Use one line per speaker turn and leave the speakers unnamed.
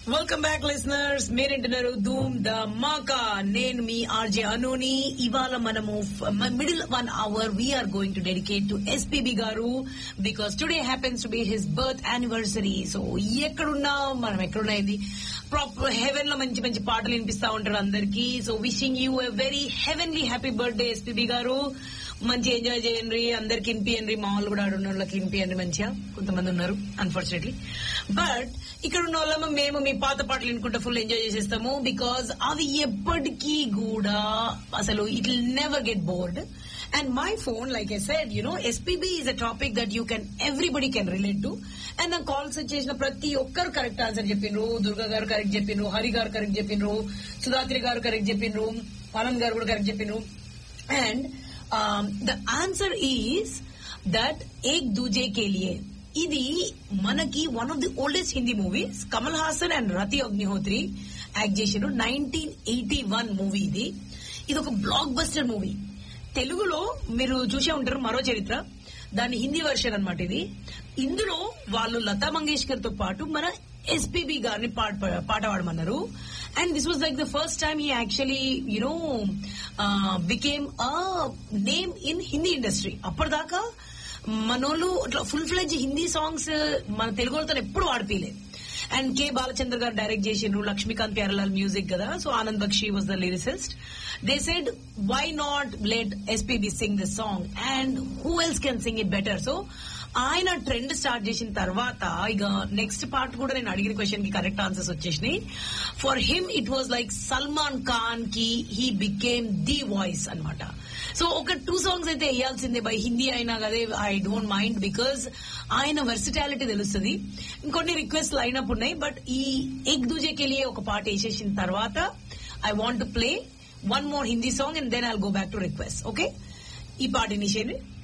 welcome back listeners మీరేంటున్నారు ధూమ్ the మాకా నేను మీ ఆర్జే అనుని ఇవాళ మనము middle one hour we are going to dedicate to SPB గారు because today happens to be his birth anniversary so ఎక్కడున్నా మనం ఎక్కడున్నది ప్రాపర్ హెవెన్ లో మంచి మంచి పాటలు వినిపిస్తా ఉంటారు అందరికి so wishing you a very heavenly happy birthday SPB గారు మంచి ఎంజాయ్ చేయండి అందరికి వినిపియండి మా వాళ్ళు కూడా ఆడున్న వాళ్ళకి వినిపియండి మంచిగా కొంతమంది ఉన్నారు అన్ఫార్చునేట్లీ బట్ ఇక్కడ ఉన్న వాళ్ళము మేము మీ పాత పాటలు వినుకుంటా ఫుల్ ఎంజాయ్ చేసేస్తాము బికాజ్ అవి ఎప్పటికీ కూడా అసలు it will never get bored and my phone like I said you know SPB is a topic that you can everybody can relate to and నాకు కాల్స్ చేసిన ప్రతి ఒక్కరు కరెక్ట్ ఆన్సర్ చెప్పిండ్రు దుర్గా గారు కరెక్ట్ చెప్పిండ్రు హరి గారు కరెక్ట్ చెప్పిండ్రు సుధాత్రి గారు కరెక్ట్ చెప్పిండ్రు ఆనంద్ గారు కూడా కరెక్ట్ చెప్పిండ్రు and the answer is that Ek Duuje Ke Liye ఇది మనకి one of the oldest Hindi movies Kamal Haasan and Rati Agnihotri act చేసారు నైన్టీన్ ఎయిటీ వన్ మూవీ ఇది ఇది ఒక బ్లాక్ బస్టర్ మూవీ తెలుగులో మీరు చూసే ఉంటారు మరో చరిత్ర దాని హిందీ వర్షన్ అన్నమాట ఇది ఇందులో వాళ్ళు లతా మంగేష్కర్ తో పాటు మన ఎస్పీబీ గారిని పాట పాట పాడమన్నారు and this was like the first time he actually you know became a name in Hindi industry అప్పటిదాకా మనోళ్ళు ఇట్లా ఫుల్ ఫ్లెజ్ హిందీ సాంగ్స్ మన తెలుగు వాళ్ళతో ఎప్పుడు ఆడిపోయలేదు అండ్ కె బాలచంద్ర గారు డైరెక్ట్ చేసిండ్రు లక్ష్మీకాంత్ ప్యారలాల్ మ్యూజిక్ కదా so Anand Bakshi was the lyricist they said why not let SPB sing this song and who else can sing it better so ఆయన ట్రెండ్ స్టార్ట్ చేసిన తర్వాత ఇక నెక్స్ట్ పార్ట్ కూడా నేను అడిగిన క్వశ్చన్ కి కరెక్ట్ ఆన్సర్స్ వచ్చేసినాయి for him it was like Salman Khan కి హీ బికేమ్ ది వాయిస్ అనమాట సో ఒక టూ సాంగ్స్ అయితే వేయాల్సిందే బై హిందీ అయినా కదే ఐ డోంట్ మైండ్ బికాజ్ ఆయన వర్సిటాలిటీ తెలుస్తుంది ఇంకొన్ని రిక్వెస్ట్ లైనప్ ఉన్నాయి బట్ ఈ ఎగ్ దూజేకెళ్ళి ఒక పాట వేసేసిన తర్వాత I want to play one more Hindi song and then I'll go back to request okay ఈ పాట ఇనిషియేట్